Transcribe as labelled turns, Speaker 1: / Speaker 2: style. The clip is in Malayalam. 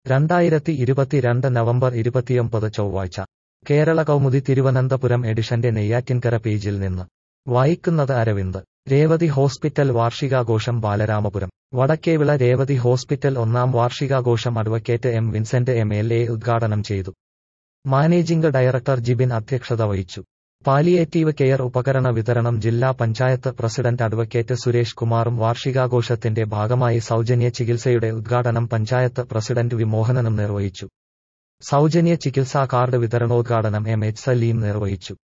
Speaker 1: രണ്ടായിരത്തി ഇരുപത്തിരണ്ട് നവംബർ ഇരുപത്തിയൊമ്പത് ചൊവ്വാഴ്ച കേരള കൗമുദി തിരുവനന്തപുരം എഡിഷന്റെ നെയ്യാറ്റിൻകര പേജിൽ നിന്ന് വായിക്കുന്നത് അരവിന്ദ് രേവതി ഹോസ്പിറ്റൽ വാർഷികാഘോഷം ബാലരാമപുരം വടക്കേവിള രേവതി ഹോസ്പിറ്റൽ ഒന്നാം വാർഷികാഘോഷം advocate M Vincent M L A ഉദ്ഘാടനം ചെയ്തു മാനേജിംഗ് ഡയറക്ടർ ജിബിൻ അധ്യക്ഷത വഹിച്ചു പാലിയേറ്റീവ് കെയർ ഉപകരണ വിതരണം ജില്ലാ പഞ്ചായത്ത് പ്രസിഡന്റ് അഡ്വക്കേറ്റ് സുരേഷ് കുമാറും വാർഷികാഘോഷത്തിന്റെ ഭാഗമായി സൗജന്യ ചികിത്സയുടെ ഉദ്ഘാടനം പഞ്ചായത്ത് പ്രസിഡന്റ് വി മോഹനനും നിർവഹിച്ചു സൗജന്യ ചികിത്സാ കാർഡ് വിതരണോദ്ഘാടനം എം എച്ച് സലീം നിർവഹിച്ചു